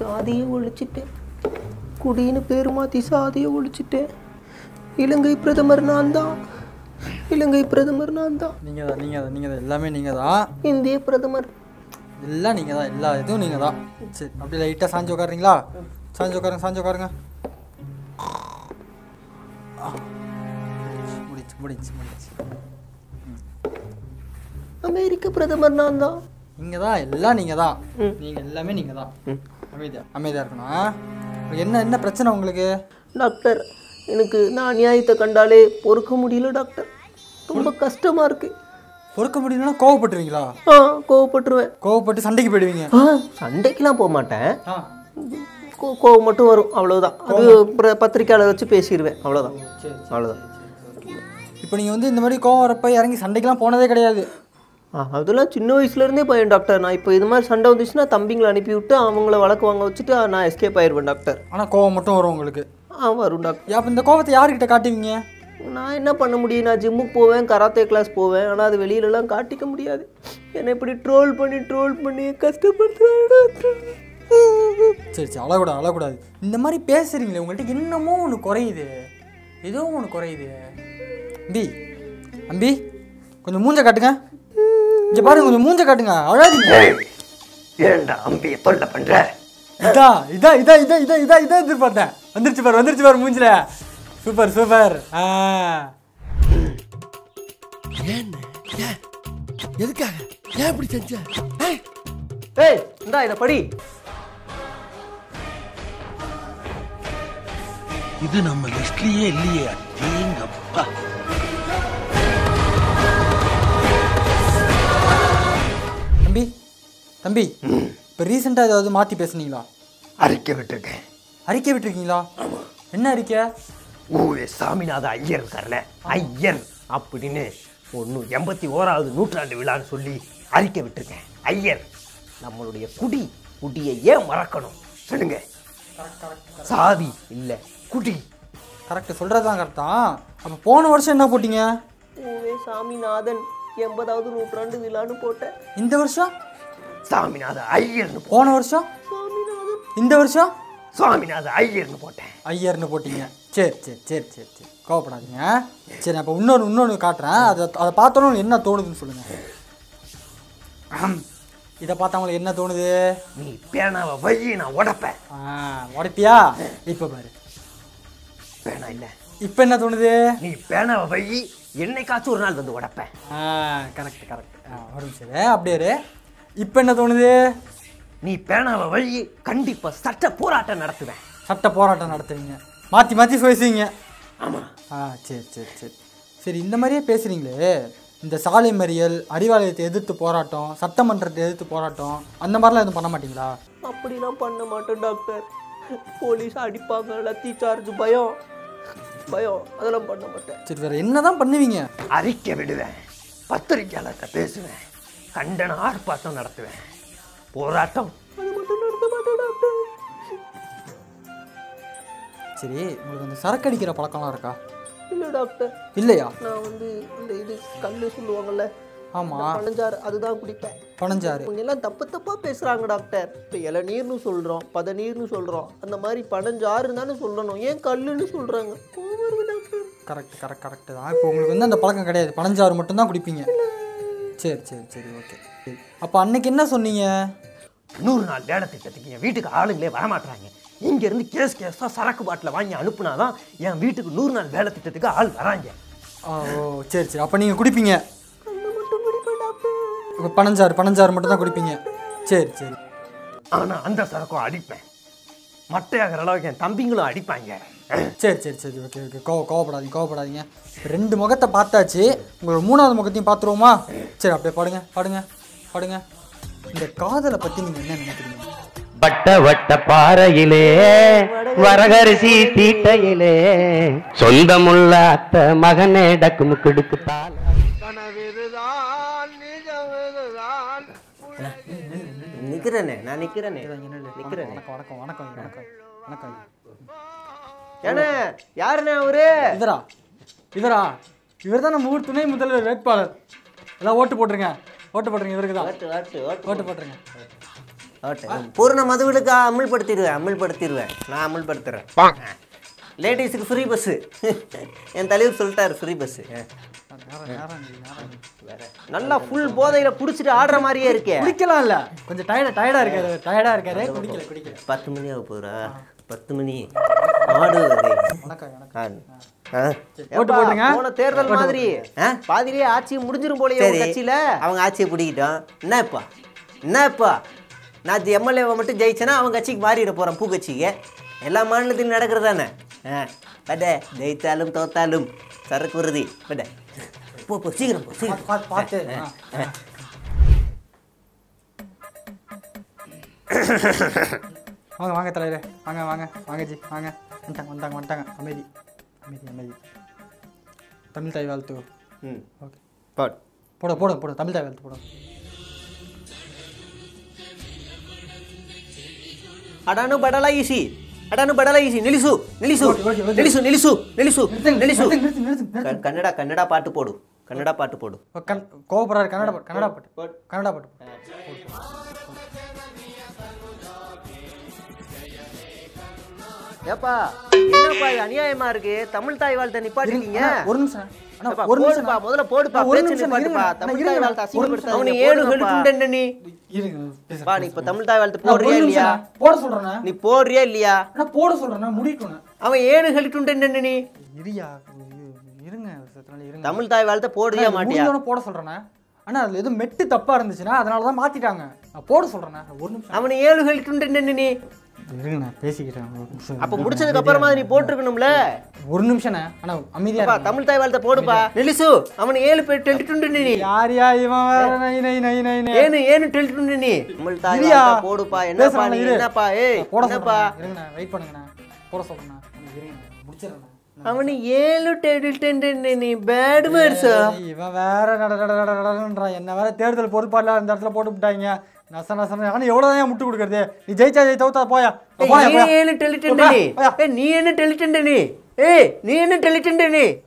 சாதியை ஒழிச்சிட்டேன் குடின்னு பேர் மாற்றி சாதியை ஒழிச்சிட்டேன் இலங்கை பிரதமர் நான் தான் இலங்கை பிரதமர் நான் தான் நீங்கள் தான் நீங்கள் தான் நீங்கள் தான் எல்லாமே நீங்கள் தான் இந்திய பிரதமர் எல்லாம் நீங்கள் தான் எல்லா இதுவும் நீங்கள் தான் சரி அப்படியே லைட்டாக சாஞ்சு உட்காருறீங்களா சாஞ்சு உட்காருங்க சாஞ்சு உட்காருங்க ஆ. முடிச்சு முடிச்சு முடிச்சு அமெரிக்க பிரதமர் நான் தான் நீங்கள் தான் எல்லாம் நீங்கள் தான் ம். நீங்கள் எல்லாமே நீங்கள் தான் அமைதியா அமைதியாக இருக்கணும் ஆ? உங்களுக்கு என்ன என்ன பிரச்சனை உங்களுக்கு டாக்டர் எனக்கு நான் அநியாயத்தை கண்டாலே பொறுக்க முடியல டாக்டர் ரொம்ப கஷ்டமா இருக்கு பொறுக்க முடியலன்னா கோவப்பட்டுருவீங்களா ஆ கோவப்பட்டுருவேன் கோவப்பட்டு சண்டைக்கு போயிடுவீங்க ஆ சண்டைக்கெல்லாம் போக மாட்டேன் ஆ கோ கோவம் மட்டும் வரும் அவ்வளவுதான் அது பிர- பத்திரிக்கையாளர் வச்சு பேசிடுவேன் அவ்வளவுதான் சரி அவ்வளவுதான் இப்போ நீங்கள் வந்து இந்த மாதிரி கோவம் வரப்ப இறங்கி சண்டைக்கெல்லாம் போனதே கிடையாது ஆ, அதெல்லாம் சின்ன வயசுல இருந்தே பையன் டாக்டர் நான் இப்போ இது மாதிரி சண்டை வந்துச்சுன்னா தம்பிங்களை அனுப்பி விட்டு அவங்கள வழக்கு வாங்க வச்சுட்டு நான் எஸ்கேப் ஆயிடுவேன் டாக்டர் ஆனால் கோவம் மட்டும் வரும் உங்களுக்கு ஆ வரும் டாக்டர் அப்போ இந்த கோவத்தை யார்கிட்ட காட்டுவீங்க நான் என்ன பண்ண முடியும் நான் ஜிம்முக்கு போவேன் கராத்தே கிளாஸ் போவேன் ஆனால் அது வெளியிலலாம் காட்டிக்க முடியாது என்னை இப்படி ட்ரோல் பண்ணி ட்ரோல் பண்ணி கஷ்டப்படுத்துறேன் டாக்டர் சரி சரி அழக்கூடாது அழக்கூடாது இந்த மாதிரி பேசுறீங்களே உங்கள்கிட்ட என்னமோ ஒன்று குறையுது ஏதோ ஒன்று குறையுது அம்பி அம்பி கொஞ்சம் மூஞ்ச காட்டுங்க இங்க பாருங்க கொஞ்சம் மூஞ்ச காட்டுங்க அழாதீங்க ஏன்டா அம்பியை தொல்லை பண்ற இதா இதா இதா இதா இதா இதா இதா எதிர்பார்த்தேன் வந்துருச்சு பாரு வந்துருச்சு பாரு மூஞ்சில சூப்பர் சூப்பர் ஆ ஏன் ஏன் எதுக்காக ஏன் இப்படி செஞ்ச ஏய், ஏய் இந்தா இதை படி இது நம்ம லிஸ்ட்லயே இல்லையே அடேங்கப்பா தம்பி தம்பி இப்போ ரீசெண்டாக ஏதாவது மாற்றி பேசுனீங்களா அறிக்கை விட்டுருக்கேன் அறிக்கை விட்டுருக்கீங்களா என்ன அறிக்கை ஊவே சாமிநாத ஐயர் இருக்கார்ல ஐயர் அப்படின்னு ஒன்று எண்பத்தி ஓராவது நூற்றாண்டு விழான்னு சொல்லி அறிக்கை விட்டுருக்கேன் ஐயர் நம்மளுடைய குடி குடியை ஏன் மறக்கணும் சொல்லுங்க சாதி இல்லை குடி கரெக்ட் சொல்கிறது தான் கரெக்ட் தான் அப்போ போன வருஷம் என்ன போட்டீங்க ஓவே சாமிநாதன் எண்பதாவது நூற்றாண்டு விழான்னு போட்டேன் இந்த வருஷம் சாமிநாத ஐயர்னு போ- போன வருஷம் சாமிநாதன் இந்த வருஷம் சுவாமிநாத ஐயர்னு போட்டேன் ஐயர்னு போட்டீங்க சரி சரி சரி சரி சரி கோவப்படாதீங்க சரி அப்போ இன்னொன்று இன்னொன்று காட்டுறேன் அதை அதை பார்த்தோன்னு என்ன தோணுதுன்னு சொல்லுங்கள் இதை பார்த்தா உங்களுக்கு என்ன தோணுது நீ பேனாவை வையி நான் உடைப்பேன் ஆ உடைப்பியா இப்போ பாரு பேனா இல்லை இப்போ என்ன தோணுது நீ பேனாவை வையி என்னைக்காச்சும் ஒரு நாள் வந்து உடைப்பேன் ஆ கரெக்ட் கரெக்ட் ஆ ஒரு நிமிஷம் அப்படியே இரு. இப்போ என்ன தோணுது நீ பேனாவை வையி கண்டிப்பா சட்ட போராட்டம் நடத்துவேன் சட்ட போராட்டம் நடத்துவீங்க மாற்றி மாற்றி பேசுவீங்க ஆமா ஆ சரி சரி சரி சரி இந்த மாதிரியே பேசுகிறீங்களே இந்த சாலை மறியல் அறிவாலயத்தை எதிர்த்து போராட்டம் சட்டமன்றத்தை எதிர்த்து போராட்டம் அந்த மாதிரிலாம் எதுவும் பண்ண மாட்டீங்களா அப்படிலாம் பண்ண மாட்டேன் டாக்டர் போலீஸ் அடிப்பாங்க லத்தி சார்ஜ் பயம் பயம் அதெல்லாம் பண்ண மாட்டேன் சரி வேறு என்ன தான் பண்ணுவீங்க அறிக்கை விடுவேன் பத்திரிக்கையாளர்கிட்ட பேசுவேன் கண்டன ஆர்ப்பாட்டம் நடத்துவேன் போராட்டம் அது மட்டும் நடத்த மாட்டேன் டாக்டர் சரி உங்களுக்கு அந்த சரக்கு அடிக்கிற பழக்கம்லாம் இருக்கா இல்லை டாக்டர் இல்லையா நான் வந்து இந்த இது கல்லு சொல்லுவாங்கல்ல ஆமாம் பழஞ்சாறு அதுதான் குடிப்பேன் பனஞ்சாறு இவங்க எல்லாம் தப்பு தப்பாக பேசுகிறாங்க டாக்டர் இப்போ இளநீர்னு சொல்கிறோம் பதநீர்னு சொல்கிறோம் அந்த மாதிரி பனஞ்சாறு தானே சொல்லணும் ஏன் கல்லுன்னு சொல்கிறாங்க டாக்டர் கரெக்ட் கரெக்ட் கரெக்ட் தான் இப்போ உங்களுக்கு வந்து அந்த பழக்கம் கிடையாது பனஞ்சாறு மட்டும்தான் குடிப்பீங்க சரி சரி சரி ஓகே சரி அப்போ அன்னைக்கு என்ன சொன்னீங்க நூறு நாள் வேலை திட்டத்துக்கு என் வீட்டுக்கு ஆளுங்களே வரமாட்டாங்க இங்க இருந்து கேஸ் கேஸா சரக்கு பாட்டில் வாங்கி அனுப்புனாதான் என் வீட்டுக்கு நூறு நாள் வேலை திட்டத்துக்கு ஆள் வராங்க ஆ, ஓ சரி சரி அப்போ நீங்கள் குடிப்பீங்க கல்லு மட்டும் குடிப்பேன் டாக்டர் இப்போ பனஞ்சாறு பனஞ்சாறு மட்டும் தான் குடிப்பீங்க சரி சரி ஆனா அந்த சரக்கும் அடிப்பேன் மட்டையாகிற அளவுக்கு என் தம்பிங்களும் அடிப்பாங்க சரி சரி சரி ஓகே ஓகே கோவ கோவப்படாதீங்க கோவப்படாதீங்க ரெண்டு முகத்தை பார்த்தாச்சு உங்களோட மூணாவது முகத்தையும் பார்த்துருவோமா சரி அப்படியே பாடுங்க பாடுங்க பாடுங்க இந்த காதலை பற்றி நீங்கள் என்ன நினைக்கிறீங்க வட்ட வட்ட பாறையிலே வரகரிசி தீட்டையிலே சொந்தமுள்ள அத்த மகனே டக்கு முக்கெடுக்கு தாள் நிற்கிறேனே நான் நிற்கிறேனே நிற்கிறேனே வணக்கம் வணக்கம் வணக்கம் வணக்கம் வணக்கம் ஏண்ணே யாருண்ணே அவரு இவரா இவரா இவர் தான் நம்ம ஊர் துணை முதல்வர் வேட்பாளர் எல்லாம் ஓட்டு போட்டுருங்க ஓட்டு போட்டுருங்க இவருக்கு தான் வாட்டு வாட்டு வாட்டு ஓட்டு போட்டுருங்க ஓட்டு. பூர்ண மதுவிலுக்கு அமுல்படுத்திடுவேன் அமுல்படுத்திடுவேன் நான் அமுல்படுத்துறேன் லேடிஸுக்கு ஃப்ரீ பஸ்ஸு என் தலைவர் சொல்லிட்டாரு ஃப்ரீ பஸ்ஸு நேரம் நேரம் இல்லை, நேரம் இல்லை. நல்லா ஃபுல் போதையில குடிச்சிட்டு ஆடுற மாதிரியே இருக்கே குடிக்கலாம் இல்ல கொஞ்சம் டயர்டா டயர்டா இருக்காரு டயர்டா இருக்காரு குடிக்கல குடிக்கல பத்து மணி ஆக போறா பத்து மணி ஆடு வருது. வணக்கம் வணக்கம் ஆ. ஆ. ஓட்டு போட்டுருங்க. போன தேர்தல் மாதிரி ஆ? பாதியிலேயே ஆட்சி முடிஞ்சிரும் போலயே உங்க கட்சியில அவங்க ஆட்சியை பிடிக்கிட்டோம் என்னப்பா என்னப்பா நான் எம்எல்ஏவை மட்டும் ஜெயிச்சேன்னா அவங்க கட்சிக்கு மாறிட போறேன் பூ கட்சிக்கு எல்லா மாநிலத்திலும் நடக்கிறது தானே பட ஜெயித்தாலும் தோத்தாலும் சரக்கு வருது பட போ போ சீக்கிரம் போ சீக்கிரம் பார்த்து பார்த்து ஆ, ஆ. வாங்க வாங்க தலைவரே வாங்க வாங்க வாங்க ஜி வாங்க வந்துட்டாங்க வந்துட்டாங்க வந்துட்டாங்க அமைதி அமைதி அமைதி தமிழ் தாய் வாழ்த்து ம் ஓகே பாட் போட போட போட தமிழ் தாய் வாழ்த்து போட ಅಡಾನು ಬಡಲ ಈಸಿ ಅಡಾನು ಬಡಲ ಈಸಿ ನಿಲ್ಲಿಸು ನಿಲ್ಲಿಸು ಓಕೆ, ಓಕೆ, ಓಕೆ. ನಿಲ್ಲಿಸು ನಿಲ್ಲಿಸು ನಿಲ್ಲಿಸು ನಿಲ್ಲಿಸು நிறுத்து நிறுத்து நிறுத்து நிறுத்து ಕ- ಕನ್ನಡ ಕನ್ನಡ ಪಾಟು ಪೋಡು ಕನ್ನಡ ಪಾಟು ಪೋಡು கண் கோவப்படுறாரு கன்னடா பாட்டு கன்னடா பாட்டு கன்னடா பாட்டு ஏப்பா என்னப்பா இது அநியாயமா இருக்கு தமிழ் தாய் வாழ்த்தை நிப்பாட்டிட்டீங்க அண்ணா, ஒரு நிமிஷம் அண்ணா ஏப்பா, ஒரு நிமிஷம் போடுப்பா, முதல்ல போடுப்பா அண்ணா, ஒரு பேச்சு நிமிஷம் நிப்பாட்டுப்பா இருங்க, தமிழ் இருங்க, தாய் ஒரு வாழ்த்தை நிமிஷம். அசிங்கப்படுத்தாத. அவனை அவனை ஏழு கெடுத்துட்டேன்னு நீ இருங்க பேசுறேன், பா நீ இப்ப பேசுறேன். தமிழ் தாய் வாழ்த்து அண்ணா, ஒரு போடுறியா நிமிஷம் இல்லையா அண்ணா, போட சொல்றேண்ணா நீ போடுறியா இல்லையா அண்ணா போட சொல்றேண்ணா முடிக்கணும் அவன் ஏழு கெடுத்துட்டேன்னு நீ இரியா இரு- இருங்க சத்து நாள் இருங்க தமிழ் தாய் வாழ்த்தை போடுறியா அண்ணா, மாட்டியா முடிஞ்சோடனே போட சொல்றேண்ணா அண்ணா அதுல எதுவும் மெட்டு தப்பா இருந்துச்சுன்னா அதனால தான் மாத்திட்டாங்க நான் போட சொல்றேண்ணா ஒரு நிமிஷம் அவனை ஏழு கெடுத்துட்டேன்னு நீ இருங்க நான் பேசிக்கிறேன் ஒரு நிமிஷம். அப்ப முடிச்சதுக்கு அப்புறமா நீ போட்டிருக்கணும்ல ஒரு நிமிஷம்ண்ணா அண்ணா அமைதியா அப்பா, இருங்க. தமிழ் தாய் வாழ்த்தை போடுப்பா நிலிசு அவன் ஏழு பேர் டெல்ட்டுண்டு நீ யார் யா இவன் வேற நை நை நை நை நை ஏனு ஏனு டெல்ட்டுண்டு நீ தமிழ் தாய் இரியா. வாழ்த்தை போடுப்பா என்னப்பா பேசுறானா, நீ இரு. என்னப்பா ஏய் நான் போட என்னப்பா சொல்றேன் இருங்கண்ணா வெயிட் பண்ணுங்கண்ணா போட சொல்றேண்ணா இருங்க முடிச்சிடுறேண்ணா அவனு ஏழு டெல்ட்டுண்டு நீ பேட் வேர்ட்ஸா ஏய், இவன் வேற நட நட நட நடன்றான் என்ன வேற தேர்தல் பொறுப்பாளர் இந்த இடத்துல போட்டு விட்டாங்க நச நச நானும் எவ்வளோ தான் முட்டு கொடுக்கறது நீ ஜெயிச்சா ஜெய் தோத்தா போயா போயா நீ போயா ஏழு டெல்ட்டுண்டு நீ போயா. ஏய், நீ என்ன டெல்ட்டுண்டு நீ ஏய் நீ என்ன டெல்ட்டுண்டு நீ